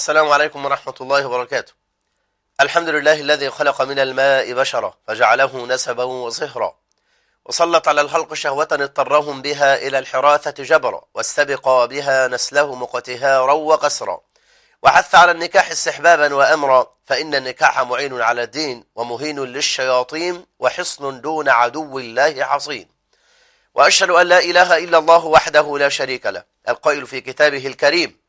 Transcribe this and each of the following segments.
السلام عليكم ورحمة الله وبركاته الحمد لله الذي خلق من الماء بشرا فجعله نسبا وصهرا وسلط على الخلق شهوة اضطرهم بها إلى الحراثة جبرا واستبقى بها نسلهم اقتهارا وقسرا وحث على النكاح استحبابا وأمرا فإن النكاح معين على الدين ومهين للشياطين وحصن دون عدو الله حصين وأشهد أن لا إله إلا الله وحده لا شريك له القائل في كتابه الكريم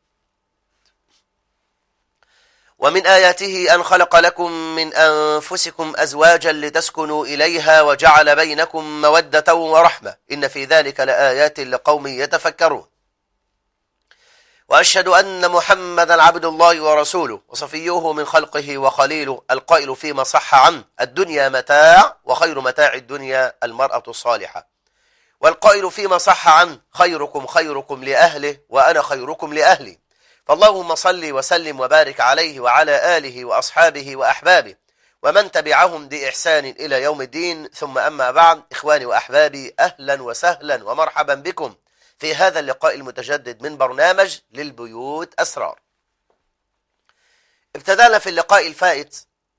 ومن آياته أن خلق لكم من أنفسكم أزواجا لتسكنوا إليها وجعل بينكم مودة ورحمة إن في ذلك لآيات لقوم يتفكرون وأشهد أن محمدا عبد الله ورسوله وصفيه من خلقه وخليله القائل فيما صح عنه الدنيا متاع وخير متاع الدنيا المرأة الصالحة والقائل فيما صح عنه خيركم خيركم لأهله وأنا خيركم لأهلي فاللهم صل وسلم وبارك عليه وعلى آله وأصحابه وأحبابه ومن تبعهم بإحسان إلى يوم الدين ثم أما بعد إخواني وأحبابي أهلا وسهلا ومرحبا بكم في هذا اللقاء المتجدد من برنامج للبيوت أسرار ابتدأنا في اللقاء الفائت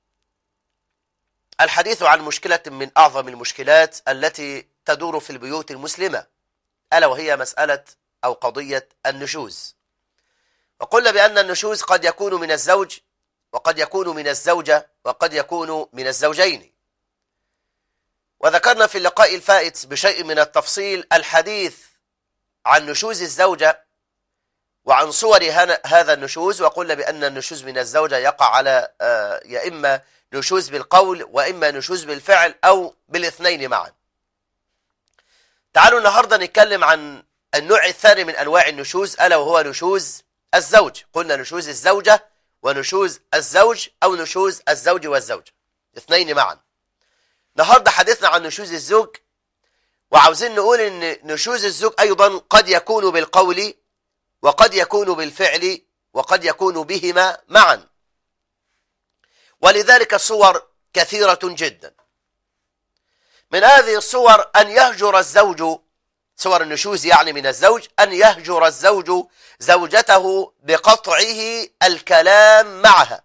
الحديث عن مشكلة من أعظم المشكلات التي تدور في البيوت المسلمة ألا وهي مسألة أو قضية النشوز وقلنا بأن النشوز قد يكون من الزوج وقد يكون من الزوجة وقد يكون من الزوجين وذكرنا في اللقاء الفائت بشيء من التفصيل الحديث عن نشوز الزوجة وعن صور هذا النشوز وقلنا بأن النشوز من الزوجة يقع على يا إما نشوز بالقول وإما نشوز بالفعل أو بالاثنين معا تعالوا النهاردة نتكلم عن النوع الثاني من أنواع النشوز ألا وهو نشوز الزوج قلنا نشوز الزوجة ونشوز الزوج أو نشوز الزوج والزوجة اثنين معا النهاردة حديثنا عن نشوز الزوج وعاوزين نقول ان نشوز الزوج ايضا قد يكون بالقول وقد يكون بالفعل وقد يكون بهما معا ولذلك الصور كثيرة جدا من هذه الصور أن يهجر الزوج صور النشوز يعني من الزوج أن يهجر الزوج زوجته بقطعه الكلام معها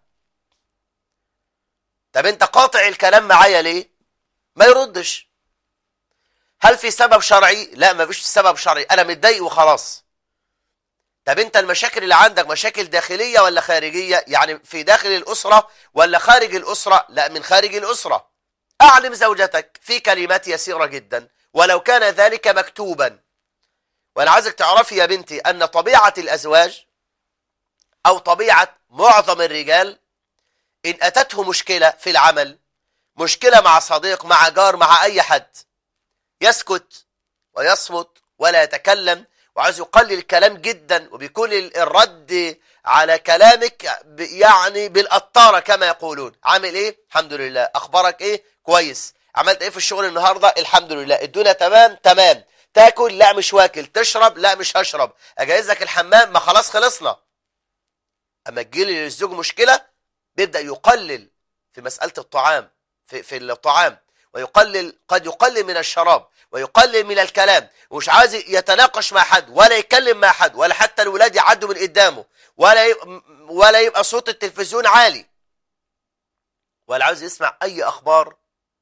طب انت قاطع الكلام معايا ليه ما يردش هل في سبب شرعي لا ما فيش سبب شرعي انا متضايق وخلاص طب انت المشاكل اللي عندك مشاكل داخلية ولا خارجية يعني في داخل الأسرة ولا خارج الأسرة لا من خارج الأسرة أعلم زوجتك في كلمات يسيرة جدا ولو كان ذلك مكتوبا وانا عايزك تعرفي يا بنتي ان طبيعة الازواج او طبيعة معظم الرجال ان اتته مشكلة في العمل مشكلة مع صديق مع جار مع اي حد يسكت ويصمت ولا يتكلم وعايز يقلل الكلام جدا وبيكون الرد على كلامك يعني بالقطارة كما يقولون عامل ايه الحمد لله اخبارك ايه كويس عملت ايه في الشغل النهاردة الحمد لله الدنيا تمام تمام تاكل لا مش واكل تشرب لا مش هشرب اجهز لك الحمام ما خلاص خلصنا اما تجيلي للزوج مشكلة بيبدأ يقلل في مسألة الطعام في, في الطعام ويقلل قد يقلل من الشراب ويقلل من الكلام ومش عايز يتناقش مع حد ولا يتكلم مع حد ولا حتى الولاد يعدوا من قدامه ولا يبقى ولا يبقى صوت التلفزيون عالي ولا عاوز يسمع اي اخبار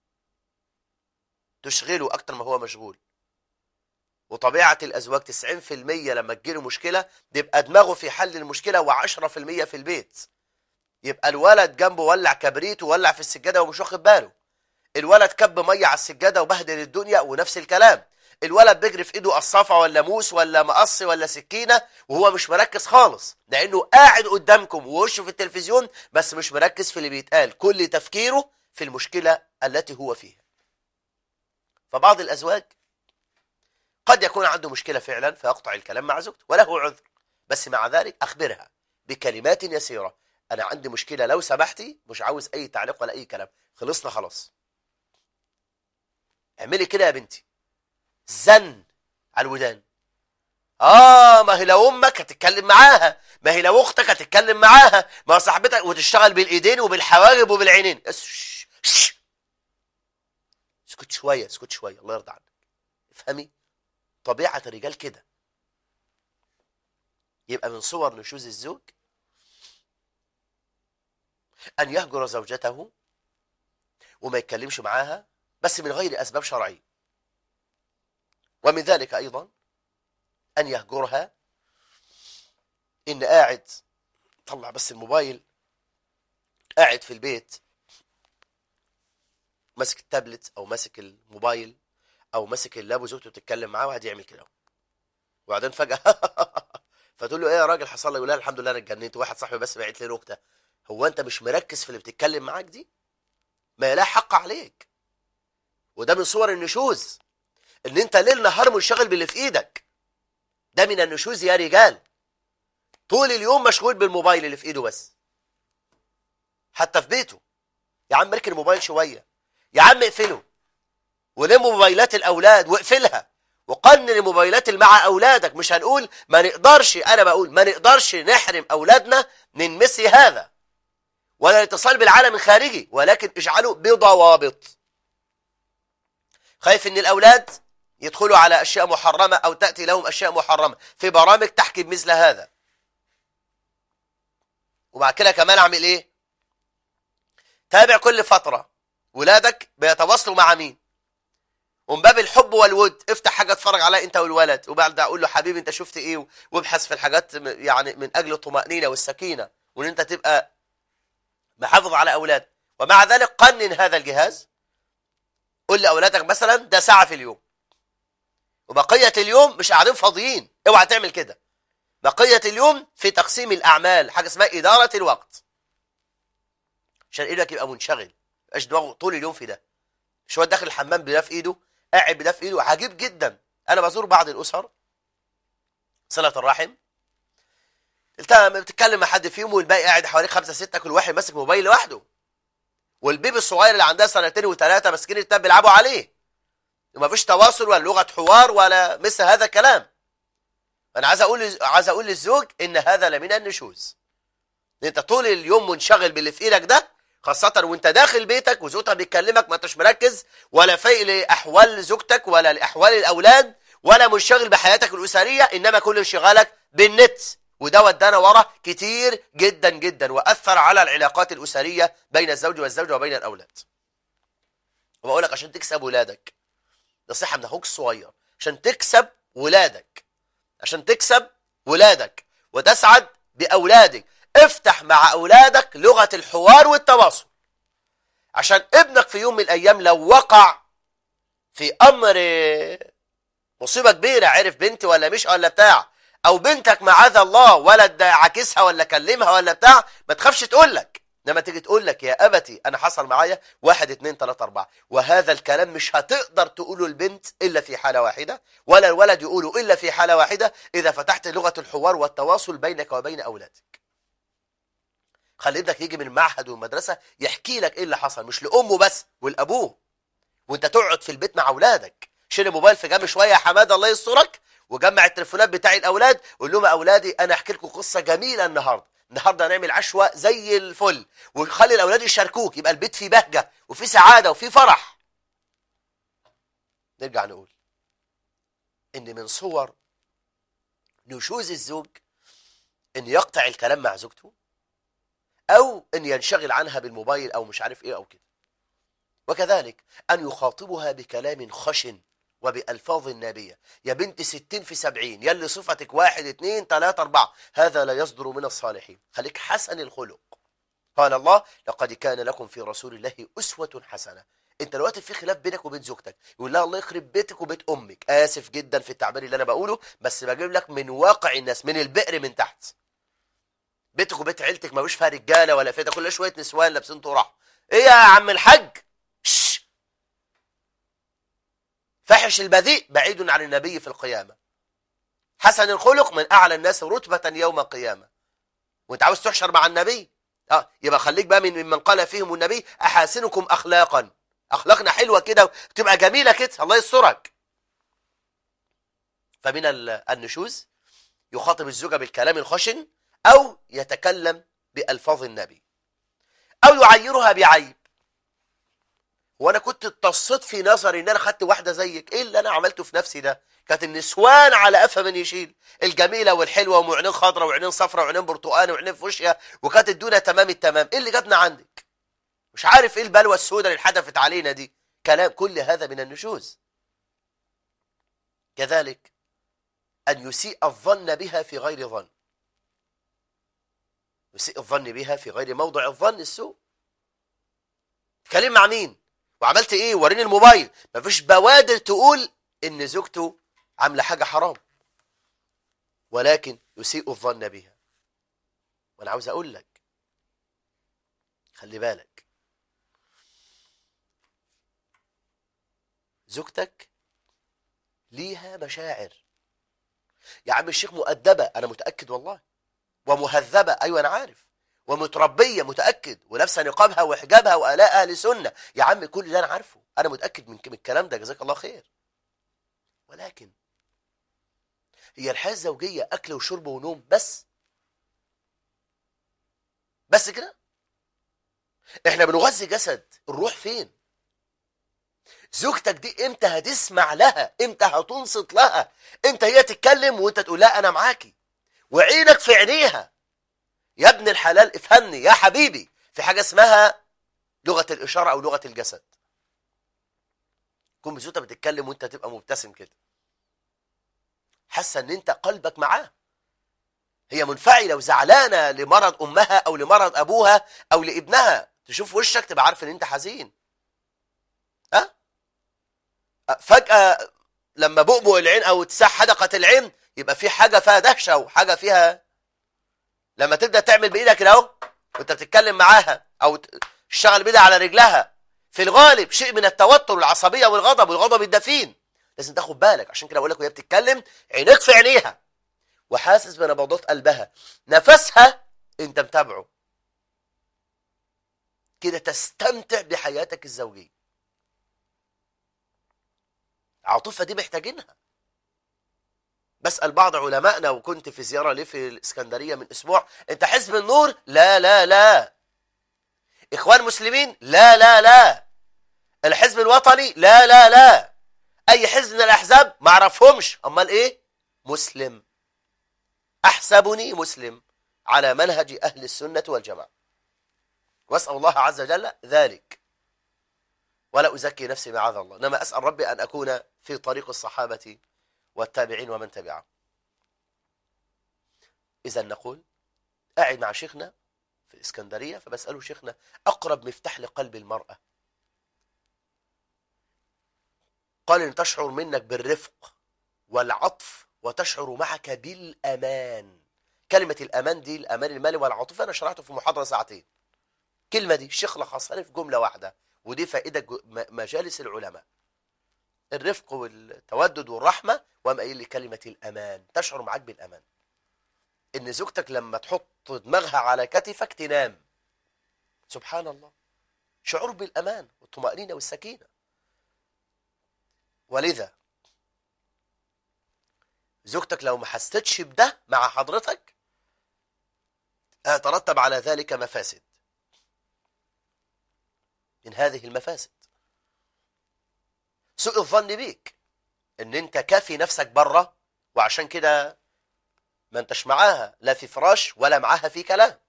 تشغله أكتر ما هو مشغول وطبيعة الأزواج 90% لما تجيله مشكلة بيبقى دماغه في حل المشكلة و10% في البيت يبقى الولد جنبه ولع كبريت وولع في السجادة ومش واخد باله الولد كب مية على السجادة وبهدل الدنيا ونفس الكلام الولد بيجري في ايده قصافة ولا موس ولا مقص ولا سكينة وهو مش مركز خالص لأنه قاعد قدامكم ووشه في التلفزيون بس مش مركز في اللي بيتقال كل تفكيره في المشكلة التي هو فيها فبعض الأزواج قد يكون عنده مشكلة فعلا فيقطع الكلام مع زوجته وله عذر بس مع ذلك أخبرها بكلمات يسيرة أنا عندي مشكلة لو سمحتي مش عاوز أي تعليق ولا أي كلام خلصنا خلاص اعملي كده يا بنتي زن على الودان آه ما هي لو أمك هتتكلم معاها ما هي لو أختك هتتكلم معاها ما صاحبتك وتشتغل بالإيدين وبالحواجب وبالعينين اسكت شوية اسكت شوية الله يرضى عنك افهمي طبيعة الرجال كده يبقى من صور نشوز الزوج أن يهجر زوجته وما يتكلمش معاها بس من غير أسباب شرعية ومن ذلك أيضا أن يهجرها إن قاعد طلع بس الموبايل قاعد في البيت ماسك التابلت أو ماسك الموبايل أو ماسك اللاب وزوجته بتتكلم معاه واحد يعمل كده وبعدين فجأة فتقول له ايه يا راجل حصل لي يقول لها الحمد لله انا اتجننت واحد صاحبي بس بعت لي نكته هو انت مش مركز في اللي بتتكلم معاك دي ما لا حق عليك وده من صور النشوز ان انت ليل نهار منشغل باللي في ايدك ده من النشوز يا رجال طول اليوم مشغول بالموبايل اللي في ايده بس حتى في بيته يا عم اركن الموبايل شويه يا عم اقفله ولم موبايلات الاولاد واقفلها وقنن الموبايلات اللي مع اولادك مش هنقول ما نقدرش انا بقول ما نقدرش نحرم اولادنا من مثل هذا ولا الاتصال بالعالم الخارجي ولكن اجعله بضوابط خايف ان الاولاد يدخلوا على اشياء محرمه او تاتي لهم اشياء محرمه في برامج تحكي بمثل هذا وبعد كده كمان اعمل ايه تابع كل فتره ولادك بيتواصلوا مع مين ومن باب الحب والود افتح حاجه اتفرج عليها انت والولد وبعد اقول له حبيبي انت شفت ايه وابحث في الحاجات يعني من اجل الطمانينه والسكينه وان انت تبقى محافظ على اولاد ومع ذلك قنن هذا الجهاز قول لاولادك مثلا ده ساعه في اليوم وبقيه اليوم مش قاعدين فاضيين اوعى تعمل كده بقيه اليوم في تقسيم الاعمال حاجه اسمها اداره الوقت عشان ايدك يبقى منشغل مش دماغه طول اليوم في ده مش هو داخل الحمام بده في ايده قاعد بده في ايده عجيب جدا انا بزور بعض الاسر صله الرحم انت بتتكلم مع حد فيهم والباقي قاعد حواليك خمسه سته كل واحد ماسك موبايل لوحده والبيبي الصغير اللي عندها سنتين وثلاثه ماسكين التاب بيلعبوا عليه وما فيش تواصل ولا لغه حوار ولا مثل هذا الكلام انا عايز اقول عايز اقول للزوج ان هذا لمن النشوز انت طول اليوم منشغل باللي في ايدك ده خاصة وانت داخل بيتك وزوجتك بيكلمك ما انتش مركز ولا فايق لأحوال زوجتك ولا لأحوال الأولاد ولا منشغل بحياتك الأسرية إنما كل انشغالك بالنت وده ودانا ورا كتير جدا جدا وأثر على العلاقات الأسرية بين الزوج والزوجة وبين الأولاد وبقول لك عشان تكسب ولادك نصيحة من أخوك الصغير عشان تكسب ولادك عشان تكسب ولادك وتسعد بأولادك افتح مع أولادك لغة الحوار والتواصل عشان ابنك في يوم من الأيام لو وقع في أمر مصيبة كبيرة عرف بنت ولا مش ولا بتاع أو بنتك معاذ الله ولد عاكسها ولا كلمها ولا بتاع ما تخافش تقول لك لما تيجي تقول لك يا أبتي أنا حصل معايا واحد اتنين تلاتة أربعة وهذا الكلام مش هتقدر تقوله البنت إلا في حالة واحدة ولا الولد يقوله إلا في حالة واحدة إذا فتحت لغة الحوار والتواصل بينك وبين أولادك خلي ابنك يجي من المعهد والمدرسة يحكي لك ايه اللي حصل مش لأمه بس والأبوه وانت تقعد في البيت مع أولادك شيل الموبايل في جنب شوية يا حماد الله يسترك وجمع التليفونات بتاعي الأولاد قول لهم يا أولادي أنا أحكي لكم قصة جميلة النهاردة النهاردة هنعمل عشوة زي الفل وخلي الأولاد يشاركوك يبقى البيت فيه بهجة وفيه سعادة وفيه فرح نرجع نقول إن من صور نشوز الزوج إن يقطع الكلام مع زوجته أو أن ينشغل عنها بالموبايل أو مش عارف إيه أو كده وكذلك أن يخاطبها بكلام خشن وبألفاظ نابية يا بنت ستين في سبعين يلي صفتك واحد اتنين تلاتة أربعة هذا لا يصدر من الصالحين خليك حسن الخلق قال الله لقد كان لكم في رسول الله أسوة حسنة انت دلوقتي في خلاف بينك وبين زوجتك يقول لها الله يخرب بيتك وبيت امك اسف جدا في التعبير اللي انا بقوله بس بجيب لك من واقع الناس من البئر من تحت بيتك وبيت عيلتك ما فيش فيها رجاله ولا فيها ده كلها شويه نسوان لابسين طرح ايه يا عم الحاج شش. فحش البذيء بعيد عن النبي في القيامه حسن الخلق من اعلى الناس رتبه يوم القيامه وانت عاوز تحشر مع النبي اه يبقى خليك بقى من من قال فيهم النبي احاسنكم اخلاقا اخلاقنا حلوه كده وتبقى جميله كده الله يسترك فمن النشوز يخاطب الزوجه بالكلام الخشن أو يتكلم بألفاظ النبي أو يعيرها بعيب وأنا كنت اتصيت في نظري إن أنا خدت واحدة زيك إيه اللي أنا عملته في نفسي ده كانت النسوان على قفا من يشيل الجميله والحلوه وعينين خضراء وعينين صفراء وعينين برتقاني وعينين فوشيا وكانت الدنيا تمام التمام ايه اللي جابنا عندك مش عارف ايه البلوى السوداء اللي حدفت علينا دي كلام كل هذا من النشوز كذلك ان يسيء الظن بها في غير ظن يسيء الظن بها في غير موضع الظن السوء تكلم مع مين وعملت ايه وريني الموبايل مفيش بوادر تقول ان زوجته عامله حاجه حرام ولكن يسيء الظن بها وانا عاوز اقول لك خلي بالك زوجتك ليها مشاعر يا عم الشيخ مؤدبه انا متاكد والله ومهذبه ايوه انا عارف ومتربيه متاكد ولابسه نقابها وحجابها والاء اهل سنه يا عم كل اللي انا عارفه انا متاكد من من الكلام ده جزاك الله خير ولكن هي الحياه الزوجيه اكل وشرب ونوم بس بس كده احنا بنغذي جسد الروح فين زوجتك دي امتى هتسمع لها امتى هتنصت لها امتى هي تتكلم وانت تقول لا انا معاكي وعينك في عينيها يا ابن الحلال افهمني يا حبيبي في حاجه اسمها لغه الاشاره او لغه الجسد تكون بزوجتك بتتكلم وانت تبقى مبتسم كده حاسه ان انت قلبك معاه هي منفعله وزعلانه لمرض امها او لمرض ابوها او لابنها تشوف وشك تبقى عارف ان انت حزين ها أه؟ فجاه لما بؤبؤ العين او تساح حدقه العين يبقى في حاجه فيها دهشه وحاجه فيها لما تبدا تعمل بايدك كده اهو وانت بتتكلم معاها او تشتغل بايدها على رجلها في الغالب شيء من التوتر والعصبيه والغضب والغضب الدفين لازم تاخد بالك عشان كده بقول لك وهي بتتكلم عينيك في عينيها وحاسس بنبضات قلبها نفسها انت متابعه كده تستمتع بحياتك الزوجيه العاطفه دي محتاجينها بسأل بعض علمائنا وكنت في زيارة ليه في الإسكندرية من أسبوع أنت حزب النور؟ لا لا لا إخوان مسلمين؟ لا لا لا الحزب الوطني؟ لا لا لا أي حزب من الأحزاب؟ ما أعرفهمش أمال إيه؟ مسلم أحسبني مسلم على منهج أهل السنة والجماعة وأسأل الله عز وجل ذلك ولا أزكي نفسي معاذ الله إنما أسأل ربي أن أكون في طريق الصحابة والتابعين ومن تبعهم إذا نقول قاعد مع شيخنا في الإسكندرية فبسأله شيخنا أقرب مفتاح لقلب المرأة قال إن تشعر منك بالرفق والعطف وتشعر معك بالأمان كلمة الأمان دي الأمان المالي والعاطفي أنا شرحته في محاضرة ساعتين كلمة دي الشيخ لخصها لي في جملة واحدة ودي فائدة مجالس العلماء الرفق والتودد والرحمة وقام قايل لي كلمة الأمان تشعر معاك بالأمان إن زوجتك لما تحط دماغها على كتفك تنام سبحان الله شعور بالأمان والطمأنينة والسكينة ولذا زوجتك لو ما حستش بده مع حضرتك هيترتب على ذلك مفاسد من هذه المفاسد سوء الظن بيك ان انت كافي نفسك بره وعشان كده ما انتش معاها لا في فراش ولا معاها في كلام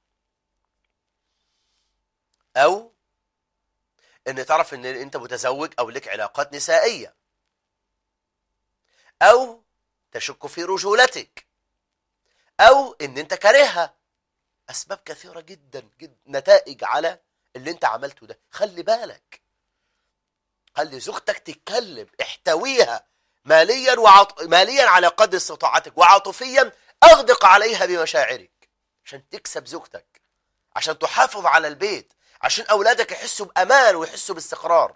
او ان تعرف ان انت متزوج او لك علاقات نسائيه او تشك في رجولتك او ان انت كارهها اسباب كثيره جدا جدا نتائج على اللي انت عملته ده خلي بالك خلي زوجتك تتكلم احتويها ماليا وعط... ماليا على قدر استطاعتك وعاطفيا اغدق عليها بمشاعرك عشان تكسب زوجتك عشان تحافظ على البيت عشان اولادك يحسوا بامان ويحسوا باستقرار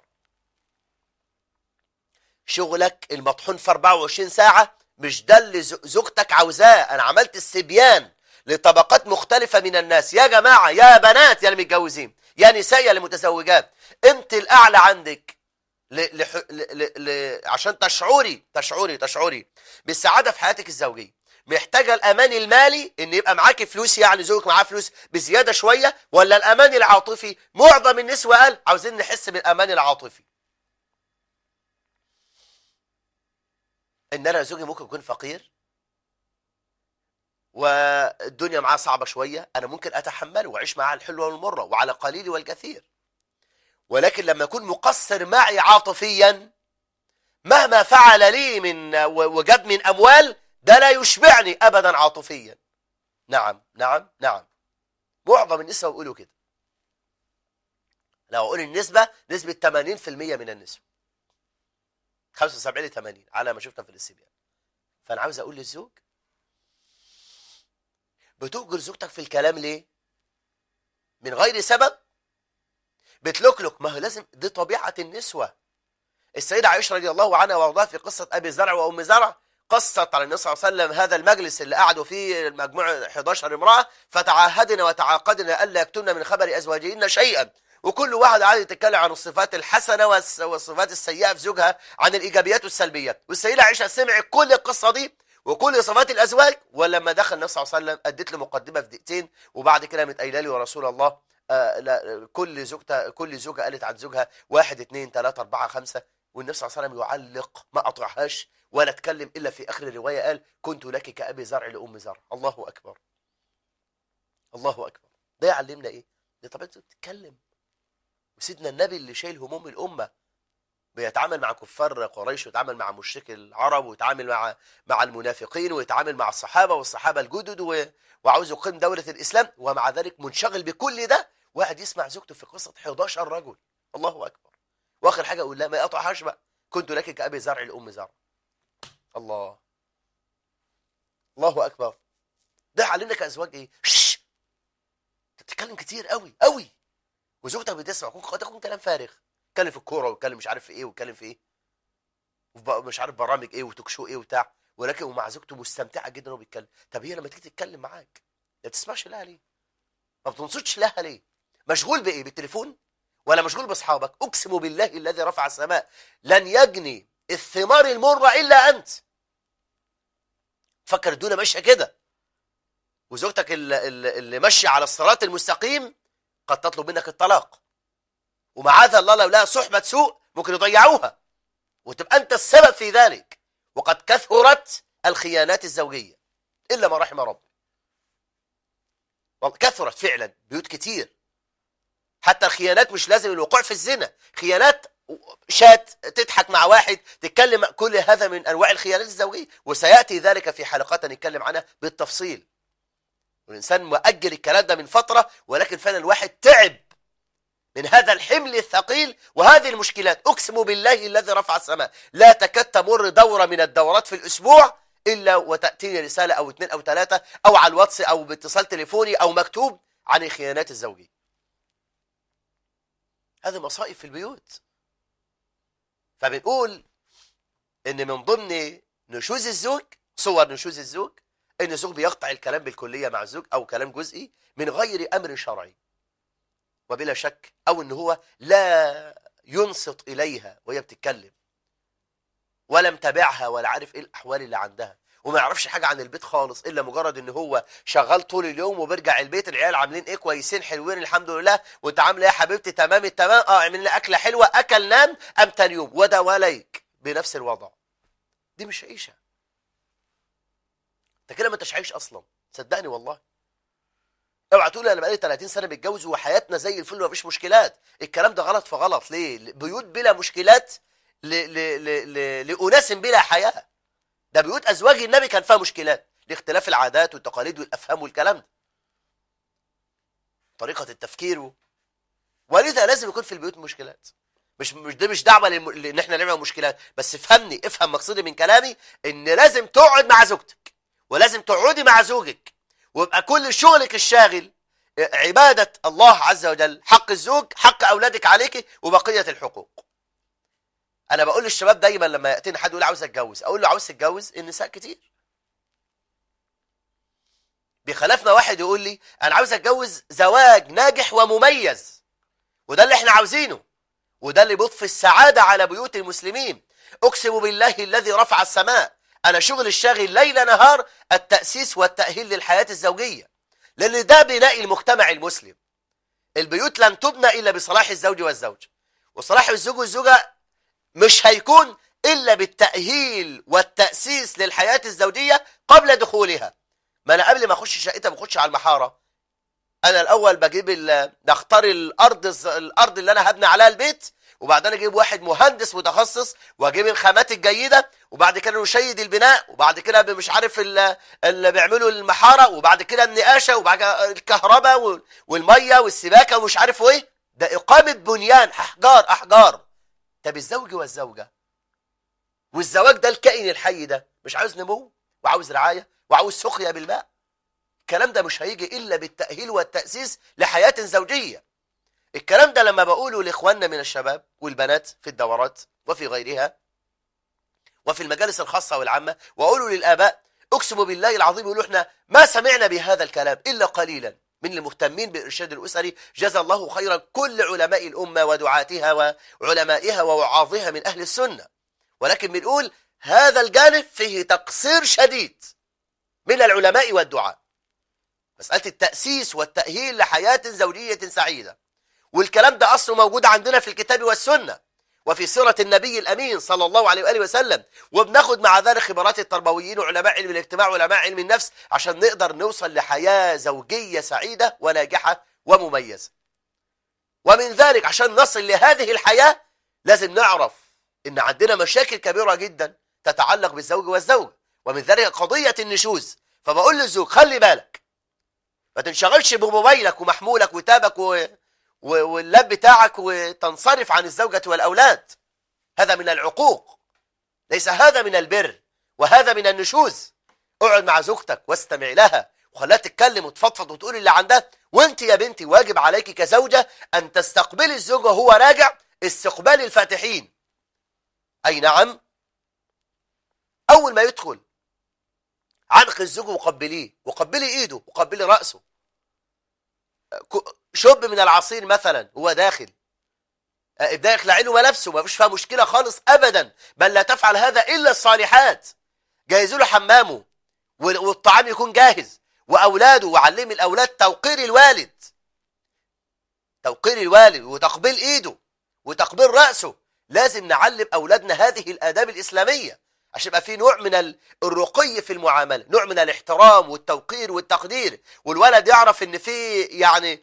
شغلك المطحون في 24 ساعه مش ده اللي زوجتك عاوزاه انا عملت استبيان لطبقات مختلفة من الناس يا جماعة يا بنات يا المتجوزين يا نساء يا المتزوجات انت الاعلى عندك ل... ل... ل... ل... عشان تشعري تشعري تشعري بالسعادة في حياتك الزوجية محتاجة الأمان المالي إن يبقى معاكي فلوس يعني زوجك معاه فلوس بزيادة شوية ولا الأمان العاطفي معظم النسوة قال عاوزين نحس بالأمان العاطفي ان انا زوجي ممكن يكون فقير والدنيا معاه صعبة شوية أنا ممكن أتحمله وأعيش معاه الحلوة والمرة وعلى قليل والكثير ولكن لما يكون مقصر معي عاطفيا مهما فعل لي من وجاب من أموال ده لا يشبعني أبدا عاطفيا نعم نعم نعم معظم النساء يقولوا كده لو أقول النسبة نسبة 80% من النساء 75 ل 80 على ما شفنا في الاستبيان فأنا عاوز أقول للزوج بتؤجر زوجتك في الكلام ليه من غير سبب بتلكلك ما هو لازم دي طبيعة النسوة السيدة عائشة رضي الله عنها وارضاها في قصة أبي زرع وأم زرع قصت على النبي صلى الله عليه وسلم هذا المجلس اللي قعدوا فيه المجموعة 11 امرأة فتعاهدنا وتعاقدنا ألا يكتمن من خبر أزواجهن شيئا وكل واحد عادي يتكلم عن الصفات الحسنة والصفات السيئة في زوجها عن الإيجابيات والسلبيات والسيدة عائشة سمعت كل القصة دي وكل صفات الازواج ولما دخل النبي صلى الله عليه وسلم اديت له مقدمه في دقيقتين وبعد كده قامت قايله لي يا رسول الله آه لا كل زوجته كل زوجه قالت عن زوجها واحد اثنين ثلاثه اربعه خمسه والنبي صلى الله عليه وسلم يعلق ما قطعهاش ولا اتكلم الا في اخر الروايه قال كنت لك كابي زرع لام زرع الله اكبر الله اكبر ده يعلمنا ايه؟ ده طبيعه تتكلم وسيدنا النبي اللي شايل هموم الامه بيتعامل مع كفار قريش ويتعامل مع مشركي العرب ويتعامل مع مع المنافقين ويتعامل مع الصحابه والصحابه الجدد و... وعاوز يقيم دوله الاسلام ومع ذلك منشغل بكل ده واحد يسمع زوجته في قصه 11 رجل الله اكبر واخر حاجه اقول لا ما يقطعهاش بقى كنت لك كابي زرع لام زرع الله الله اكبر ده علمنا كازواج ايه شش تتكلم كتير قوي قوي وزوجتك بتسمع قد تكون كلام فارغ يتكلم في الكوره ويتكلم مش عارف في ايه ويتكلم في ايه مش عارف برامج ايه وتوك شو ايه وبتاع ولكن ومع زوجته مستمتعه جدا وهو بيتكلم طب هي لما تيجي تتكلم معاك ما بتسمعش لها ليه ما بتنصتش لها ليه مشغول بايه بالتليفون ولا مشغول باصحابك اقسم بالله الذي رفع السماء لن يجني الثمار المره الا انت فكر الدنيا ماشيه كده وزوجتك اللي, اللي ماشيه على الصراط المستقيم قد تطلب منك الطلاق ومعاذ الله لو لها صحبة سوء ممكن يضيعوها وتبقى أنت السبب في ذلك وقد كثرت الخيانات الزوجية إلا ما رحم ربي كثرت فعلا بيوت كتير حتى الخيانات مش لازم الوقوع في الزنا خيانات شات تضحك مع واحد تتكلم كل هذا من أنواع الخيانات الزوجية وسيأتي ذلك في حلقات نتكلم عنها بالتفصيل والإنسان مؤجل الكلام ده من فترة ولكن فعلا الواحد تعب من هذا الحمل الثقيل وهذه المشكلات أقسم بالله الذي رفع السماء لا تكاد تمر دورة من الدورات في الأسبوع إلا وتأتيني رسالة أو اثنين أو ثلاثة أو على الواتس أو باتصال تليفوني أو مكتوب عن الخيانات الزوجية هذه مصائب في البيوت فبنقول إن من ضمن نشوز الزوج صور نشوز الزوج إن الزوج بيقطع الكلام بالكلية مع الزوج أو كلام جزئي من غير أمر شرعي وبلا شك او ان هو لا ينصت اليها وهي بتتكلم ولا متابعها ولا عارف ايه الاحوال اللي عندها وما يعرفش حاجه عن البيت خالص الا مجرد ان هو شغال طول اليوم وبيرجع البيت العيال عاملين ايه كويسين حلوين الحمد لله وانت عامله ايه يا حبيبتي تمام التمام اه اعمل لنا اكله حلوه اكل نام ام تاني يوم وده وليك بنفس الوضع دي مش عيشه انت كده ما انتش عايش اصلا صدقني والله اوعى تقول انا بقالي 30 سنه متجوز وحياتنا زي الفل ومفيش مشكلات الكلام ده غلط فغلط ليه بيوت بلا مشكلات ل... ل... ل... ل... لاناس بلا حياه ده بيوت ازواج النبي كان فيها مشكلات لاختلاف العادات والتقاليد والافهام والكلام ده طريقه التفكير و... ولذا لازم يكون في البيوت مشكلات مش مش دي مش دعوه لم... لان احنا نعمل مشكلات بس افهمني افهم مقصدي من كلامي ان لازم تقعد مع زوجتك ولازم تقعدي مع زوجك ويبقى كل شغلك الشاغل عبادة الله عز وجل حق الزوج حق أولادك عليك وبقية الحقوق أنا بقول للشباب دايما لما يأتيني حد يقول عاوز أتجوز أقول له عاوز تتجوز النساء كتير بخلافنا واحد يقول لي أنا عاوز أتجوز زواج ناجح ومميز وده اللي احنا عاوزينه وده اللي بيضفي السعادة على بيوت المسلمين أقسم بالله الذي رفع السماء أنا شغل الشاغل ليل نهار التأسيس والتأهيل للحياة الزوجية لأن ده بناء المجتمع المسلم البيوت لن تبنى إلا بصلاح الزوج والزوج وصلاح الزوج والزوجة مش هيكون إلا بالتأهيل والتأسيس للحياة الزوجية قبل دخولها ما أنا قبل ما أخش شقتها بخش على المحارة أنا الأول بجيب ال- بختار الأرض الز- الأرض اللي أنا هبني عليها البيت وبعدين أجيب واحد مهندس متخصص وأجيب الخامات الجيدة وبعد كده نشيد البناء وبعد كده مش عارف ال- اللي بيعملوا المحارة وبعد كده النقاشة وبعد كده الكهرباء وال- والمية والسباكة ومش عارف ايه ده إقامة بنيان أحجار أحجار طب الزوج والزوجة والزواج ده الكائن الحي ده مش عاوز نمو وعاوز رعاية وعاوز سخية بالماء الكلام ده مش هيجي إلا بالتأهيل والتأسيس لحياة زوجية الكلام ده لما بقوله لإخواننا من الشباب والبنات في الدورات وفي غيرها وفي المجالس الخاصة والعامة وأقوله للآباء أقسم بالله العظيم يقولوا إحنا ما سمعنا بهذا الكلام إلا قليلا من المهتمين بالإرشاد الأسري جزا الله خيرا كل علماء الأمة ودعاتها وعلمائها ووعاظها من أهل السنة ولكن بنقول هذا الجانب فيه تقصير شديد من العلماء والدعاء مسألة التأسيس والتأهيل لحياة زوجية سعيدة والكلام ده أصله موجود عندنا في الكتاب والسنة وفي سيرة النبي الأمين صلى الله عليه وآله وسلم وبناخد مع ذلك خبرات التربويين وعلماء علم الاجتماع وعلماء علم النفس عشان نقدر نوصل لحياة زوجية سعيدة وناجحة ومميزة ومن ذلك عشان نصل لهذه الحياة لازم نعرف إن عندنا مشاكل كبيرة جدا تتعلق بالزوج والزوجة ومن ذلك قضية النشوز فبقول للزوج خلي بالك ما تنشغلش بموبايلك ومحمولك وتابك و... و... واللاب بتاعك وتنصرف عن الزوجة والأولاد هذا من العقوق ليس هذا من البر وهذا من النشوز اقعد مع زوجتك واستمع لها وخليها تتكلم وتفضفض وتقول اللي عندها وانت يا بنتي واجب عليك كزوجة ان تستقبلي الزوج وهو راجع استقبال الفاتحين اي نعم اول ما يدخل عنق الزوج وقبليه وقبلي ايده وقبلي رأسه ك- شب من العصير مثلا هو داخل آه، ابدا يخلع له ملابسه ما فيش فيها مشكله خالص ابدا بل لا تفعل هذا الا الصالحات جهزوا له حمامه وال- والطعام يكون جاهز واولاده وعلم الاولاد توقير الوالد توقير الوالد وتقبيل ايده وتقبيل راسه لازم نعلم اولادنا هذه الاداب الاسلاميه عشان يبقى في نوع من ال- الرقي في المعامله نوع من الاحترام والتوقير والتقدير والولد يعرف ان في يعني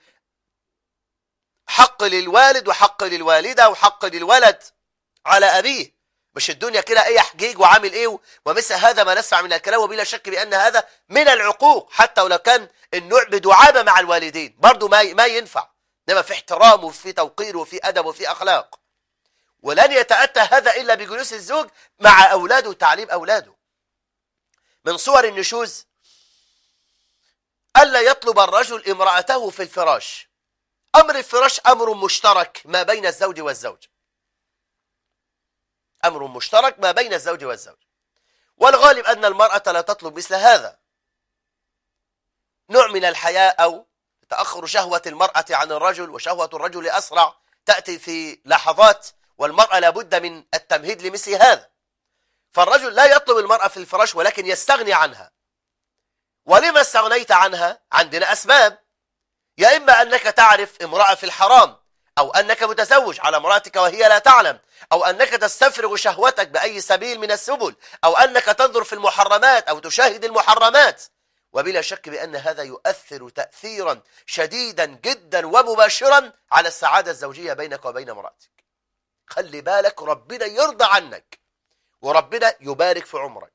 حق للوالد وحق للوالدة وحق للولد على أبيه مش الدنيا كده ايه حجيج وعامل ايه ومثل هذا ما نسمع من الكلام وبلا شك بأن هذا من العقوق حتى ولو كان النوع بدعابة مع الوالدين برضو ما ما ينفع انما في احترام وفي توقير وفي أدب وفي أخلاق ولن يتأتى هذا إلا بجلوس الزوج مع أولاده وتعليم أولاده من صور النشوز ألا يطلب الرجل امرأته في الفراش أمر الفراش أمر مشترك ما بين الزوج والزوج أمر مشترك ما بين الزوج والزوج والغالب أن المرأة لا تطلب مثل هذا نوع من الحياء أو تأخر شهوة المرأة عن الرجل وشهوة الرجل أسرع تأتي في لحظات والمرأة لابد من التمهيد لمثل هذا فالرجل لا يطلب المرأة في الفراش ولكن يستغني عنها ولما استغنيت عنها عندنا أسباب يا إما أنك تعرف امرأة في الحرام أو أنك متزوج على امرأتك وهي لا تعلم أو أنك تستفرغ شهوتك بأي سبيل من السبل أو أنك تنظر في المحرمات أو تشاهد المحرمات وبلا شك بأن هذا يؤثر تأثيرا شديدا جدا ومباشرا على السعادة الزوجية بينك وبين امرأتك خلي بالك ربنا يرضى عنك وربنا يبارك في عمرك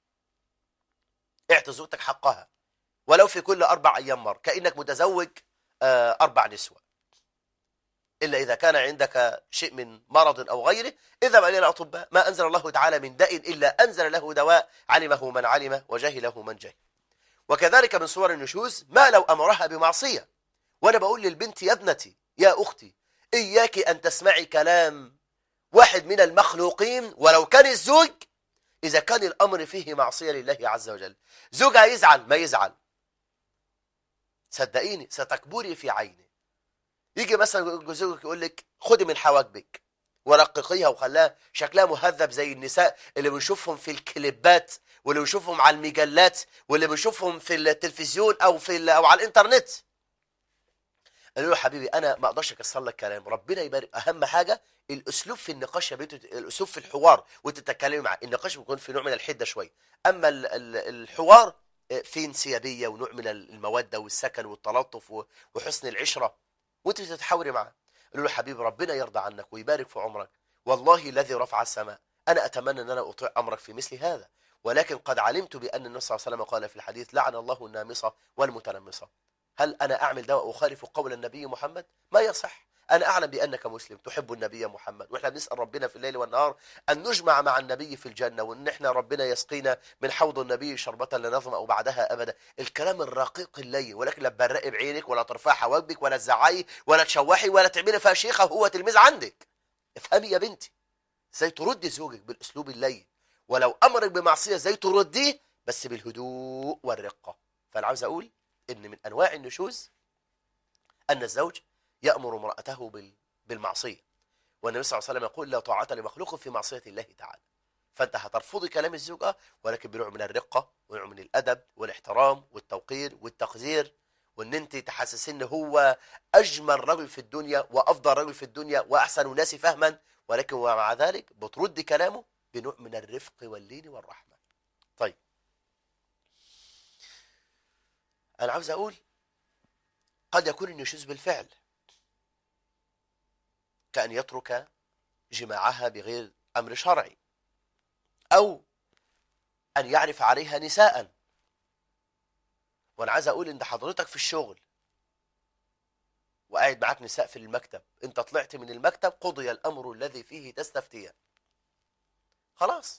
اعطي زوجتك حقها ولو في كل أربع أيام مر كأنك متزوج آه، أربع نسوة إلا إذا كان عندك شيء من مرض أو غيره اذهب إلى الأطباء ما أنزل الله تعالى من داء إلا أنزل له دواء علمه من علم وجهله من جهل وكذلك من صور النشوز ما لو أمرها بمعصية وأنا بقول للبنت يا ابنتي يا أختي إياك أن تسمعي كلام واحد من المخلوقين ولو كان الزوج إذا كان الأمر فيه معصية لله عز وجل زوجها يزعل ما يزعل صدقيني ستكبري في عيني يجي مثلا زوجك يقول لك خدي من حواجبك ورققيها وخلاها شكلها مهذب زي النساء اللي بنشوفهم في الكليبات واللي بنشوفهم على المجلات واللي بنشوفهم في التلفزيون او في ال- او على الانترنت قالوا له حبيبي انا ما اقدرش اكسر لك كلام ربنا يبارك اهم حاجه الاسلوب في النقاش يا بنت الاسلوب في الحوار وانت تتكلمي معاه النقاش بيكون في نوع من الحده شويه اما ال- ال- الحوار آه، فيه انسيابيه ونوع من الموده والسكن والتلطف و- وحسن العشره وانت بتتحاوري معاه قالوا له حبيبي ربنا يرضى عنك ويبارك في عمرك والله الذي رفع السماء انا اتمنى ان انا اطيع امرك في مثل هذا ولكن قد علمت بان النبي صلى الله عليه وسلم قال في الحديث لعن الله النامصه والمتنمصه هل انا اعمل ده واخالف قول النبي محمد ما يصح انا اعلم بانك مسلم تحب النبي محمد واحنا بنسال ربنا في الليل والنهار ان نجمع مع النبي في الجنه وان احنا ربنا يسقينا من حوض النبي شربه لا نظما بعدها ابدا الكلام الرقيق اللين ولكن لا تبرقي بعينك ولا ترفعي حواجبك ولا تزعقي ولا تشوحي ولا تعملي فيها شيخه وهو تلميذ عندك افهمي يا بنتي ازاي تردي زوجك بالاسلوب اللين ولو امرك بمعصيه ازاي ترديه بس بالهدوء والرقه فانا عاوز اقول ان من انواع النشوز ان الزوج يامر امراته بال- بالمعصيه والنبي صلى الله عليه وسلم يقول لا طاعه لمخلوق في معصيه الله تعالى فانت هترفضي كلام الزوج اه ولكن بنوع من الرقه ونوع من الادب والاحترام والتوقير والتقدير وان انت تحسسي ان هو اجمل رجل في الدنيا وافضل رجل في الدنيا واحسن الناس فهما ولكن ومع ذلك بتردي كلامه بنوع من الرفق واللين والرحمه طيب انا عاوز اقول قد يكون النشوز بالفعل كأن يترك جماعها بغير أمر شرعي أو أن يعرف عليها نساء وأنا عايز أقول إن حضرتك في الشغل وقاعد معاك نساء في المكتب أنت طلعت من المكتب قضي الأمر الذي فيه تستفتيان خلاص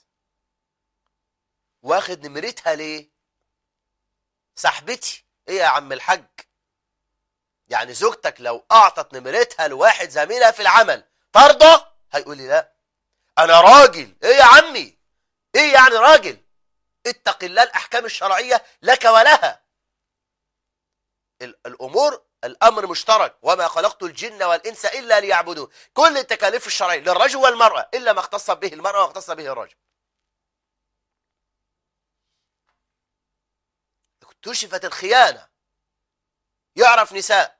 واخد نمرتها ليه صاحبتي ايه يا عم الحاج يعني زوجتك لو اعطت نمرتها لواحد زميلها في العمل ترضى هيقول لي لا انا راجل ايه يا عمي ايه يعني راجل اتق الله الاحكام الشرعيه لك ولها ال- الامور الامر مشترك وما خلقت الجن والانس الا ليعبدون كل التكاليف الشرعيه للرجل والمراه الا ما اختص به المراه واختص به الرجل اكتشفت الخيانه يعرف نساء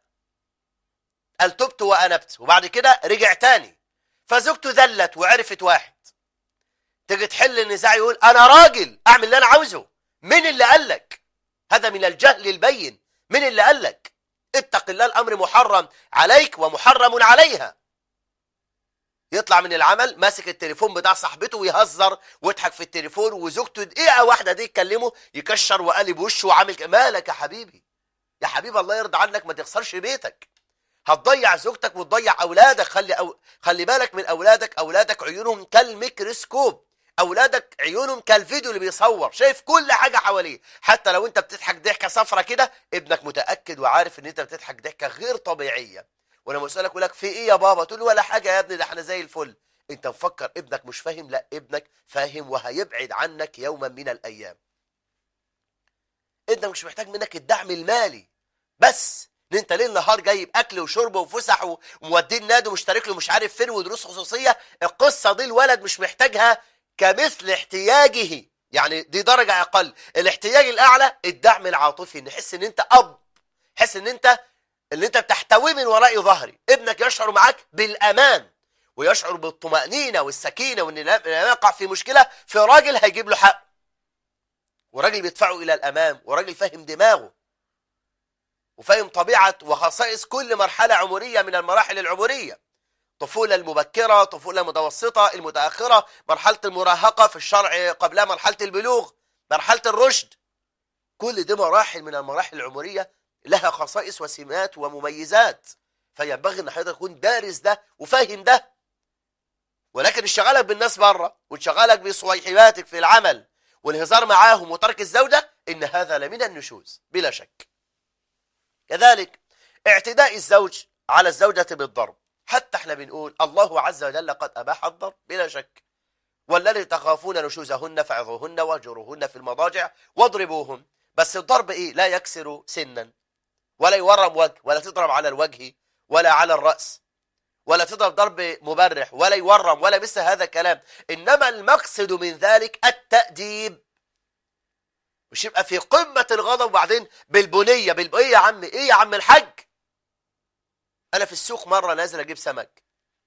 قال تبت وانبت وبعد كده رجع تاني فزوجته ذلت وعرفت واحد تيجي تحل النزاع يقول انا راجل اعمل اللي انا عاوزه مين اللي قال لك هذا من الجهل البين مين اللي قال لك اتق الله الامر محرم عليك ومحرم عليها يطلع من العمل ماسك التليفون بتاع صاحبته ويهزر ويضحك في التليفون وزوجته دقيقه واحده دي تكلمه يكشر وقلب وشه وعامل ك- مالك يا حبيبي يا حبيبي الله يرضى عنك ما تخسرش بيتك هتضيع زوجتك وتضيع اولادك خلي أو... خلي بالك من اولادك اولادك عيونهم كالميكروسكوب اولادك عيونهم كالفيديو اللي بيصور شايف كل حاجه حواليه حتى لو انت بتضحك ضحكه صفرة كده ابنك متاكد وعارف ان انت بتضحك ضحكه غير طبيعيه ولما اسالك يقول لك في ايه يا بابا تقول له ولا حاجه يا ابني ده احنا زي الفل انت مفكر ابنك مش فاهم لا ابنك فاهم وهيبعد عنك يوما من الايام ابنك مش محتاج منك الدعم المالي بس ان انت ليل نهار جايب اكل وشرب وفسح و- وموديه النادي ومشترك له مش عارف فين ودروس خصوصيه القصه دي الولد مش محتاجها كمثل احتياجه يعني دي درجه اقل الاحتياج الاعلى الدعم العاطفي ان يحس ان انت اب حس ان انت اللي انت بتحتويه من وراء ظهري ابنك يشعر معاك بالامان ويشعر بالطمأنينة والسكينة وان لا لا يقع في مشكلة في راجل هيجيب له حق وراجل بيدفعه الى الامام وراجل فاهم دماغه وفاهم طبيعة وخصائص كل مرحلة عمرية من المراحل العمرية طفولة المبكرة طفولة المتوسطة المتأخرة مرحلة المراهقة في الشرع قبلها مرحلة البلوغ مرحلة الرشد كل دي مراحل من المراحل العمرية لها خصائص وسمات ومميزات فينبغي ان حضرتك تكون دارس ده وفاهم ده ولكن انشغالك بالناس بره وانشغالك بصويحباتك في العمل والهزار معاهم وترك الزوجة ان هذا لمن النشوز بلا شك كذلك اعتداء الزوج على الزوجة بالضرب حتى احنا بنقول الله عز وجل قد أباح الضرب بلا شك والذي تخافون نشوزهن فعظوهن واهجروهن في المضاجع واضربوهن بس الضرب ايه لا يكسر سنا ولا يورم وجه ولا تضرب على الوجه ولا على الرأس ولا تضرب ضرب مبرح ولا يورم ولا مثل هذا الكلام إنما المقصد من ذلك التأديب مش يبقى في قمة الغضب وبعدين بالبنية بالب... ايه يا عم ايه يا عم الحاج انا في السوق مره نازل اجيب سمك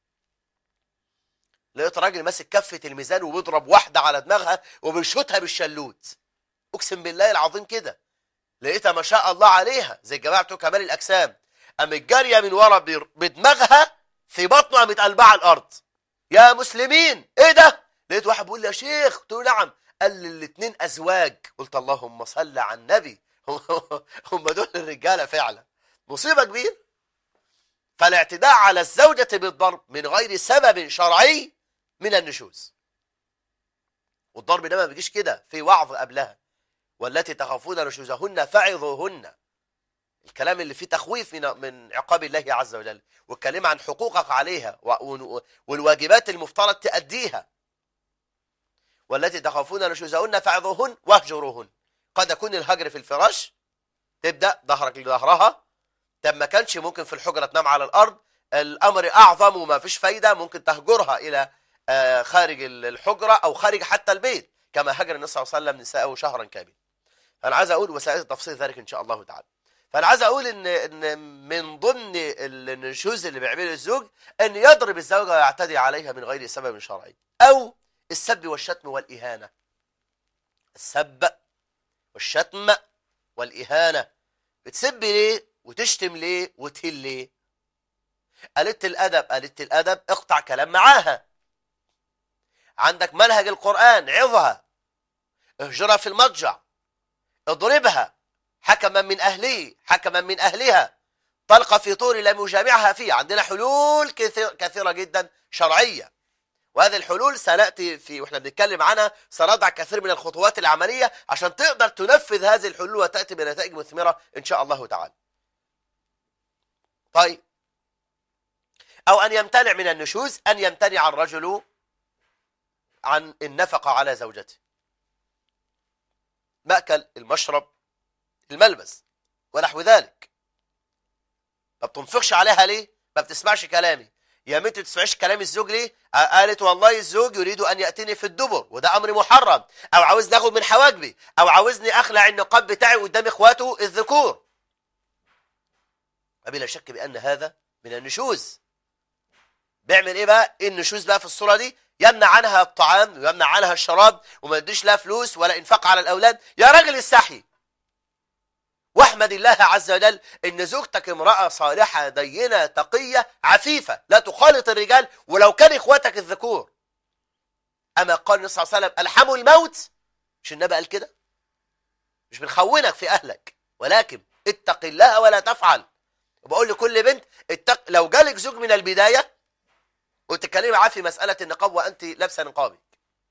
لقيت راجل ماسك كفه الميزان وبيضرب واحده على دماغها وبيشوتها بالشلوت اقسم بالله العظيم كده لقيتها ما شاء الله عليها زي الجماعه بتوع كمال الاجسام قامت جاريه من ورا بر- بدماغها في بطنه قامت قلبها على الارض يا مسلمين ايه ده لقيت واحد بيقول لي يا شيخ قلت له نعم قال لي الاثنين ازواج قلت اللهم صل على النبي هم دول الرجاله فعلا مصيبه كبيره فالاعتداء على الزوجة بالضرب من غير سبب شرعي من النشوز والضرب ده ما بيجيش كده في وعظ قبلها والتي تخافون نشوزهن فعظوهن الكلام اللي فيه تخويف من من عقاب الله عز وجل والكلام عن حقوقك عليها و- والواجبات المفترض تأديها والتي تخافون نشوزهن فعظوهن واهجروهن قد يكون الهجر في الفراش تبدأ ظهرك لظهرها طب ما كانش ممكن في الحجرة تنام على الأرض الأمر أعظم وما فيش فايدة ممكن تهجرها إلى آه، خارج الحجرة أو خارج حتى البيت كما هجر النبي صلى الله عليه وسلم نساءه شهرا كاملا فأنا عايز أقول وسائل تفصيل ذلك إن شاء الله تعالى فأنا عايز أقول إن إن من ضمن النشوز اللي بيعمله الزوج أن يضرب الزوجة ويعتدي عليها من غير سبب شرعي أو السب والشتم والإهانة السب والشتم والإهانة بتسب ليه وتشتم ليه وتهل ليه قلة الأدب قلة الأدب اقطع كلام معاها عندك منهج القرآن عظها اهجرها في المضجع اضربها حكما من أهله حكما من أهلها طلقة في طور لم يجامعها فيه عندنا حلول كثير كثيرة جدا شرعية وهذه الحلول سنأتي في واحنا بنتكلم عنها سنضع كثير من الخطوات العملية عشان تقدر تنفذ هذه الحلول وتأتي بنتائج مثمرة إن شاء الله تعالى طيب أو أن يمتنع من النشوز أن يمتنع الرجل عن النفقة على زوجته مأكل المشرب الملبس ونحو ذلك ما بتنفقش عليها ليه ما بتسمعش كلامي يا بنت ما بتسمعش كلام الزوج ليه آه، قالت والله الزوج يريد ان ياتيني في الدبر وده امر محرم او عاوزني اخد من حواجبي او عاوزني اخلع النقاب بتاعي قدام اخواته الذكور وبلا شك بان هذا من النشوز بيعمل ايه بقى إيه النشوز بقى في الصوره دي يمنع عنها الطعام ويمنع عنها الشراب وما يديش لها فلوس ولا انفاق على الاولاد يا راجل استحي واحمد الله عز وجل ان زوجتك امراه صالحه دينه تقيه عفيفه لا تخالط الرجال ولو كان اخواتك الذكور اما قال النبي صلى الله عليه وسلم الحموا الموت مش النبي قال كده مش بنخونك في اهلك ولكن اتق الله ولا تفعل وبقول لكل بنت اتق لو جالك زوج من البدايه وتتكلمي معاه في مساله النقاب وانت لابسه نقابك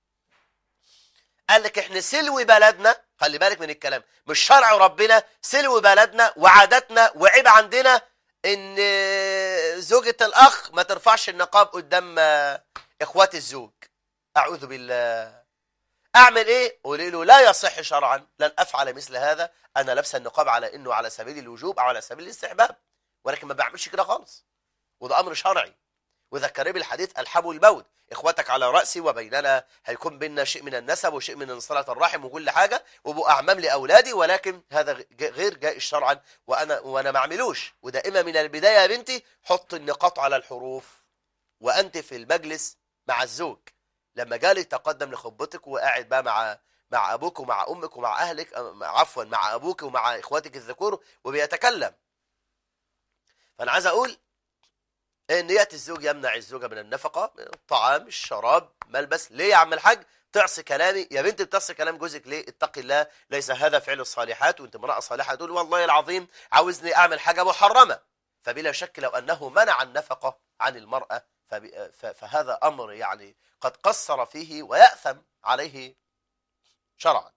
قال لك احنا سلو بلدنا خلي بالك من الكلام مش شرع ربنا سلو بلدنا وعاداتنا وعيب عندنا ان زوجة الاخ ما ترفعش النقاب قدام اخوات الزوج اعوذ بالله اعمل ايه قولي له لا يصح شرعا لن افعل مثل هذا انا لابسه النقاب على انه على سبيل الوجوب او على سبيل الاستحباب ولكن ما بعملش كده خالص وده امر شرعي وذكر بالحديث الحبوا الموت اخواتك على راسي وبيننا هيكون بيننا شيء من النسب وشيء من صله الرحم وكل حاجه وابقوا اعمام لاولادي ولكن هذا غ- غير جائز شرعا وانا وانا ما اعملوش ودائما من البدايه يا بنتي حط النقاط على الحروف وانت في المجلس مع الزوج لما جالي تقدم لخطبتك وقاعد بقى مع مع ابوك ومع امك ومع اهلك أم- عفوا مع ابوك ومع اخواتك الذكور وبيتكلم فانا عايز اقول ان ياتي الزوج يمنع الزوجه من النفقه من الطعام الشراب ملبس ليه يا عم الحاج تعصي كلامي يا بنت بتعصي كلام جوزك ليه اتقي الله ليس هذا فعل الصالحات وانت امراه صالحه تقول والله العظيم عاوزني اعمل حاجه محرمه فبلا شك لو انه منع النفقه عن المراه فب- ف- فهذا امر يعني قد قصر فيه وياثم عليه شرعا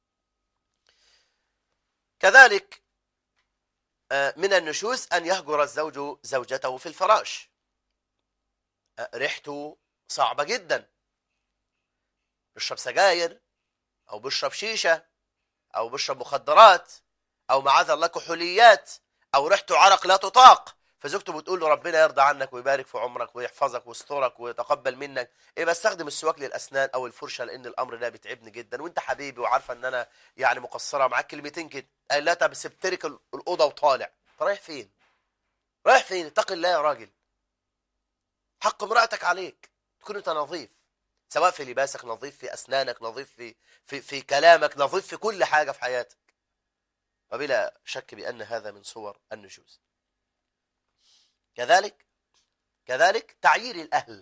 كذلك آه، من النشوز أن يهجر الزوج زوجته في الفراش آه، ريحته صعبة جدا بيشرب سجاير أو بيشرب شيشة أو بيشرب مخدرات أو معاذ الله كحوليات أو ريحته عرق لا تطاق فزوجته بتقول له ربنا يرضى عنك ويبارك في عمرك ويحفظك ويسترك ويتقبل منك ايه بستخدم السواك للاسنان او الفرشه لان الامر ده بيتعبني جدا وانت حبيبي وعارفه ان انا يعني مقصره معاك كلمتين كده قال لا طب سبترك الاوضه وطالع انت رايح فين رايح فين اتق الله يا راجل حق امرأتك عليك تكون انت نظيف سواء في لباسك نظيف في أسنانك نظيف في, في, في كلامك نظيف في كل حاجة في حياتك وبلا شك بأن هذا من صور النشوز كذلك كذلك تعيير الأهل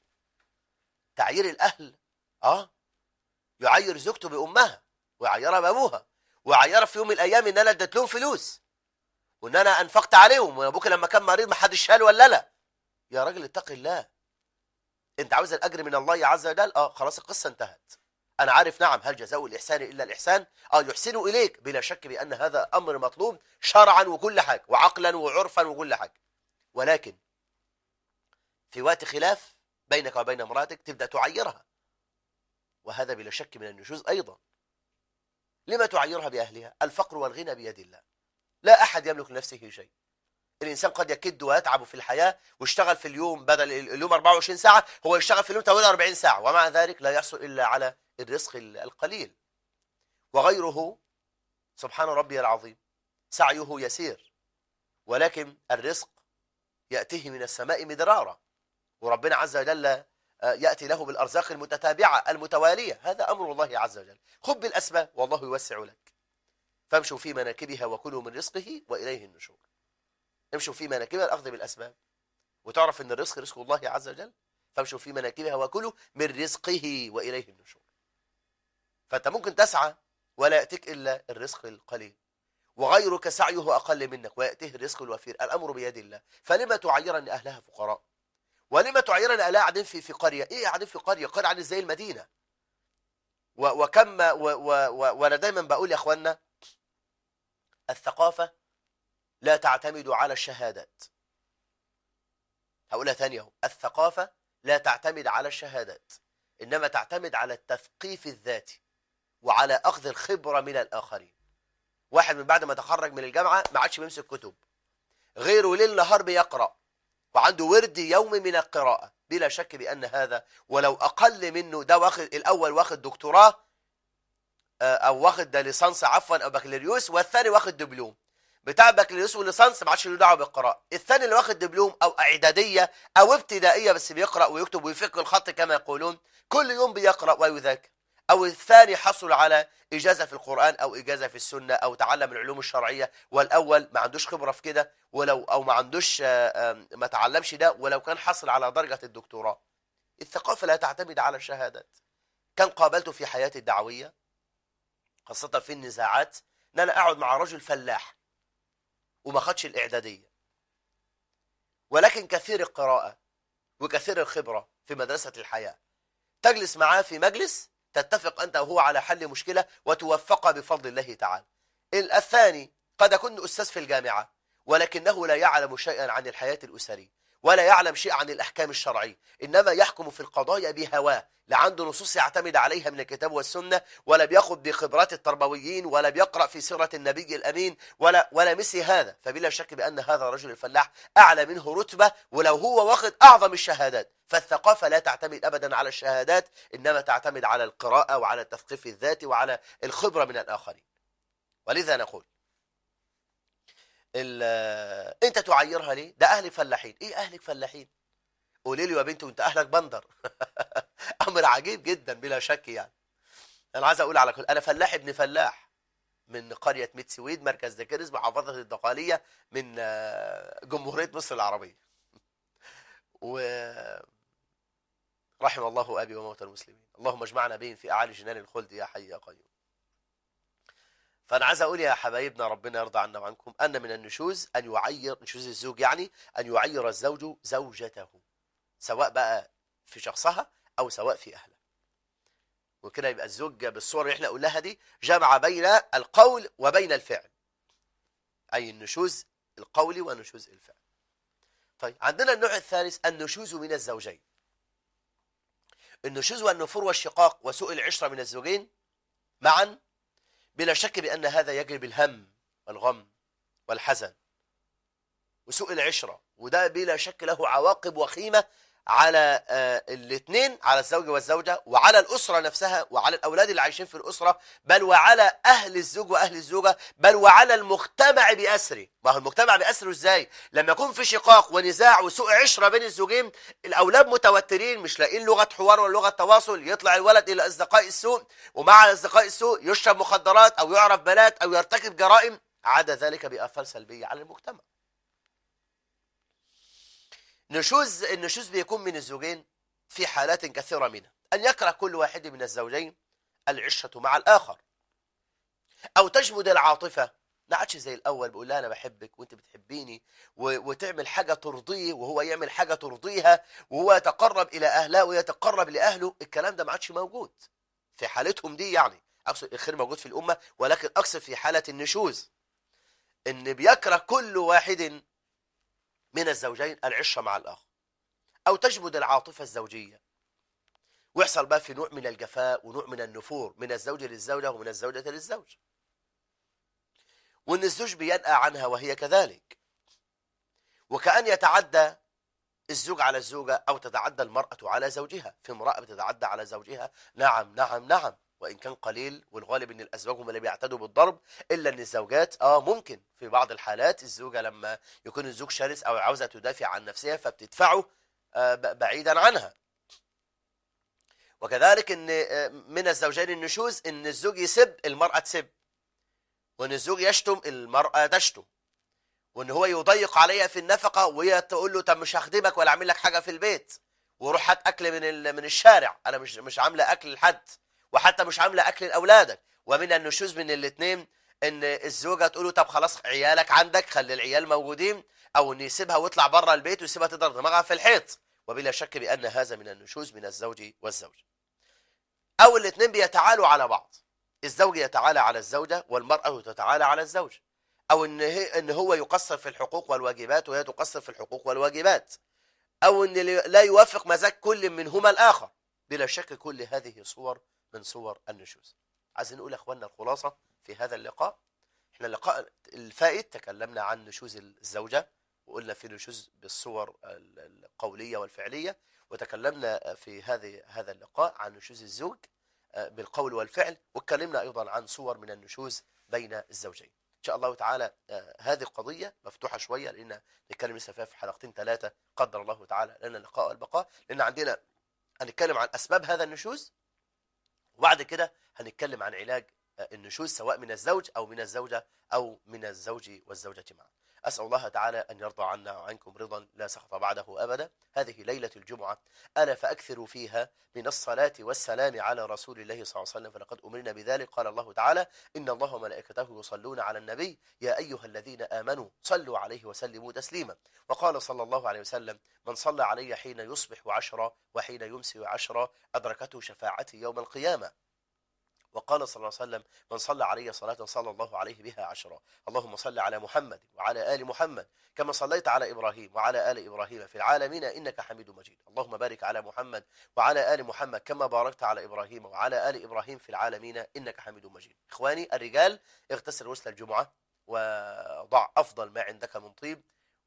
تعيير الأهل آه يعير زوجته بأمها ويعيرها بأبوها ويعيرها في يوم من الأيام إن أنا اديت لهم فلوس وإن أنا أنفقت عليهم وأبوك لما كان مريض ما حدش شال ولا لا يا راجل اتق الله أنت عاوز الأجر من الله عز وجل آه خلاص القصة انتهت أنا عارف نعم هل جزاء الإحسان إلا الإحسان آه يحسنوا إليك بلا شك بأن هذا أمر مطلوب شرعا وكل حاجة وعقلا وعرفا وكل حاجة ولكن في وقت خلاف بينك وبين امرأتك تبدأ تعيرها وهذا بلا شك من النشوز أيضا لما تعيرها بأهلها الفقر والغنى بيد الله لا أحد يملك لنفسه شيء الإنسان قد يكد ويتعب في الحياة ويشتغل في اليوم بدل اليوم 24 ساعة هو يشتغل في اليوم 48 ساعة ومع ذلك لا يحصل إلا على الرزق القليل وغيره سبحان ربي العظيم سعيه يسير ولكن الرزق يأتيه من السماء مدرارا وربنا عز وجل يأتي له بالأرزاق المتتابعة المتوالية هذا أمر الله عز وجل خذ بالأسباب والله يوسع لك فامشوا في مناكبها وكلوا من رزقه وإليه النشور امشوا في مناكبها الأخذ بالأسباب وتعرف أن الرزق رزق الله عز وجل فامشوا في مناكبها وكلوا من رزقه وإليه النشور فأنت ممكن تسعى ولا يأتيك إلا الرزق القليل وغيرك سعيه أقل منك ويأتيه الرزق الوفير الأمر بيد الله فلما تعير أن أهلها فقراء ولما تعير أن أهلها قاعدين في في قرية إيه قاعدين في قرية قرية عن زي المدينة وكم وأنا دايما بقول يا أخوانا الثقافة لا تعتمد على الشهادات هقولها ثانية الثقافة لا تعتمد على الشهادات إنما تعتمد على التثقيف الذاتي وعلى أخذ الخبرة من الآخرين واحد من بعد ما تخرج من الجامعة ما عادش بيمسك كتب غيره ليل نهار بيقرأ وعنده ورد يومي من القراءة بلا شك بأن هذا ولو أقل منه ده واخد الأول واخد دكتوراه أو واخد ده ليسانس عفوا أو بكالوريوس والثاني واخد دبلوم بتاع بكالوريوس وليسانس ما عادش له دعوه بالقراءه الثاني اللي واخد دبلوم او اعداديه او ابتدائيه بس بيقرا ويكتب ويفك الخط كما يقولون كل يوم بيقرا ويذاكر او الثاني حصل على اجازه في القران او اجازه في السنه او تعلم العلوم الشرعيه والاول ما عندوش خبره في كده ولو او ما عندوش ما تعلمش ده ولو كان حصل على درجه الدكتوراه الثقافه لا تعتمد على الشهادات كان قابلته في حياتي الدعويه خاصه في النزاعات ان انا اقعد مع رجل فلاح وما خدش الإعدادية ولكن كثير القراءة وكثير الخبرة في مدرسة الحياة تجلس معاه في مجلس تتفق أنت وهو على حل مشكلة وتوفق بفضل الله تعالى الثاني قد يكون أستاذ في الجامعة ولكنه لا يعلم شيئا عن الحياة الأسرية ولا يعلم شيء عن الأحكام الشرعية إنما يحكم في القضايا بهواه لا عنده نصوص يعتمد عليها من الكتاب والسنة ولا بياخد بخبرات التربويين ولا بيقرأ في سيرة النبي الأمين ولا ولا مثل هذا فبلا شك بأن هذا الرجل الفلاح أعلى منه رتبة ولو هو واخد أعظم الشهادات فالثقافة لا تعتمد أبدا على الشهادات إنما تعتمد على القراءة وعلى التثقيف الذاتي وعلى الخبرة من الآخرين ولذا نقول انت تعيرها ليه ده اهلي فلاحين ايه اهلك فلاحين قولي لي يا بنتي وانت اهلك بندر امر عجيب جدا بلا شك يعني انا عايز اقول على كل انا فلاح ابن فلاح من قرية ميت سويد مركز دكرز محافظة الدقالية من جمهورية مصر العربية و رحم الله أبي وموتى المسلمين اللهم اجمعنا بهم في أعالي جنان الخلد يا حي يا قيوم فأنا عايز أقول يا حبايبنا ربنا يرضى عنا وعنكم أن من النشوز أن يعير نشوز الزوج يعني أن يعير الزوج زوجته سواء بقى في شخصها أو سواء في أهله وكده يبقى الزوج بالصور اللي احنا قلناها دي جمع بين القول وبين الفعل أي النشوز القولي ونشوز الفعل طيب عندنا النوع الثالث النشوز من الزوجين النشوز والنفور والشقاق وسوء العشرة من الزوجين معا بلا شك بأن هذا يجلب الهم والغم والحزن وسوء العشرة وده بلا شك له عواقب وخيمة على آه، الاثنين على الزوج والزوجة وعلى الأسرة نفسها وعلى الأولاد اللي عايشين في الأسرة بل وعلى أهل الزوج وأهل الزوجة بل وعلى المجتمع بأسره ما هو المجتمع بأسره إزاي لما يكون في شقاق ونزاع وسوء عشرة بين الزوجين الأولاد متوترين مش لاقيين لغة حوار ولا لغة تواصل يطلع الولد إلى أصدقاء السوء ومع أصدقاء السوء يشرب مخدرات أو يعرف بنات أو يرتكب جرائم عاد ذلك بآثار سلبية على المجتمع نشوز النشوز بيكون من الزوجين في حالات كثيرة منها أن يكره كل واحد من الزوجين العشرة مع الآخر أو تجمد العاطفة ما عادش زي الأول بيقول لها أنا بحبك وأنت بتحبيني و... وتعمل حاجة ترضيه وهو يعمل حاجة ترضيها وهو يتقرب إلى أهله ويتقرب لأهله الكلام ده ما عادش موجود في حالتهم دي يعني أقصد الخير موجود في الأمة ولكن أقصد في حالة النشوز إن بيكره كل واحد من الزوجين العشرة مع الآخر أو تجمد العاطفة الزوجية ويحصل بقى في نوع من الجفاء ونوع من النفور من الزوج للزوجة ومن الزوجة للزوج وأن الزوج بينأى عنها وهي كذلك وكأن يتعدى الزوج على الزوجة أو تتعدى المرأة على زوجها في امرأة بتتعدى على زوجها نعم نعم نعم وإن كان قليل والغالب أن الأزواج هم اللي بيعتدوا بالضرب إلا أن الزوجات آه ممكن في بعض الحالات الزوجة لما يكون الزوج شرس أو عاوزة تدافع عن نفسها فبتدفعه آه بعيدا عنها وكذلك أن آه من الزوجين النشوز أن الزوج يسب المرأة تسب وأن الزوج يشتم المرأة تشتم وأن هو يضيق عليها في النفقة وهي تقول له طب مش هخدمك ولا أعمل لك حاجة في البيت وروح هات أكل من من الشارع أنا مش مش عاملة أكل لحد وحتى مش عامله اكل لاولادك ومن النشوز من الاثنين ان الزوجه تقول له طب خلاص عيالك عندك خلي العيال موجودين او ان يسيبها ويطلع بره البيت ويسيبها تضرب دماغها في الحيط وبلا شك بان هذا من النشوز من الزوج والزوج او الاثنين بيتعالوا على بعض الزوج يتعالى على الزوجه والمراه تتعالى على الزوج او ان هي ان هو يقصر في الحقوق والواجبات وهي تقصر في الحقوق والواجبات او ان لا يوافق مزاج كل منهما الاخر بلا شك كل هذه صور من صور النشوز عايزين نقول يا اخواننا الخلاصة في هذا اللقاء احنا اللقاء الفائت تكلمنا عن نشوز الزوجة وقلنا في نشوز بالصور القولية والفعلية وتكلمنا في هذه هذا اللقاء عن نشوز الزوج بالقول والفعل واتكلمنا أيضا عن صور من النشوز بين الزوجين إن شاء الله تعالى هذه القضية مفتوحة شوية لأن نتكلم لسه فيها في حلقتين ثلاثة قدر الله تعالى لنا اللقاء والبقاء لأن عندنا هنتكلم عن أسباب هذا النشوز وبعد كده هنتكلم عن علاج النشوز سواء من الزوج أو من الزوجة أو من الزوج والزوجة معا أسأل الله تعالى أن يرضى عنا وعنكم رضا لا سخط بعده أبدا هذه ليلة الجمعة ألا فأكثروا فيها من الصلاة والسلام على رسول الله صلى الله عليه وسلم فلقد أمرنا بذلك قال الله تعالى إن الله وملائكته يصلون على النبي يا أيها الذين آمنوا صلوا عليه وسلموا تسليما وقال صلى الله عليه وسلم من صلى علي حين يصبح عشرا وحين يمسي عشرا أدركته شفاعتي يوم القيامة وقال صلى الله عليه وسلم من صلى علي صلاة صلى الله عليه بها عشرا اللهم صل على محمد وعلى آل محمد كما صليت على إبراهيم وعلى آل إبراهيم في العالمين إنك حميد مجيد اللهم بارك على محمد وعلى آل محمد كما باركت على إبراهيم وعلى آل إبراهيم في العالمين إنك حميد مجيد إخواني الرجال اغتسل غسل الجمعة وضع أفضل ما عندك من طيب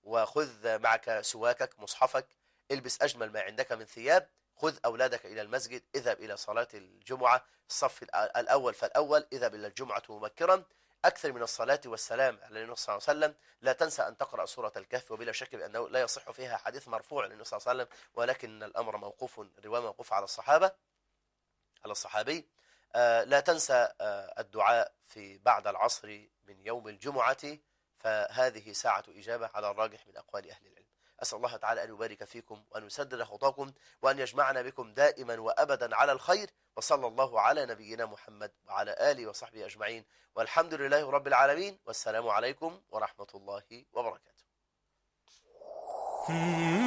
وخذ معك سواكك مصحفك البس أجمل ما عندك من ثياب خذ أولادك إلى المسجد اذهب إلى صلاة الجمعة الصف الأول فالأول اذهب إلى الجمعة مبكرا أكثر من الصلاة والسلام على النبي صلى الله عليه وسلم لا تنسى أن تقرأ سورة الكهف وبلا شك بأنه لا يصح فيها حديث مرفوع للنبي صلى الله عليه وسلم ولكن الأمر موقوف الرواية موقوف على الصحابة على الصحابي لا تنسى الدعاء في بعد العصر من يوم الجمعة فهذه ساعة إجابة على الراجح من أقوال أهل العلم أسأل الله تعالى أن يبارك فيكم وأن يسدد خطاكم وأن يجمعنا بكم دائما وأبدا على الخير وصلى الله على نبينا محمد وعلى آله وصحبه أجمعين والحمد لله رب العالمين والسلام عليكم ورحمة الله وبركاته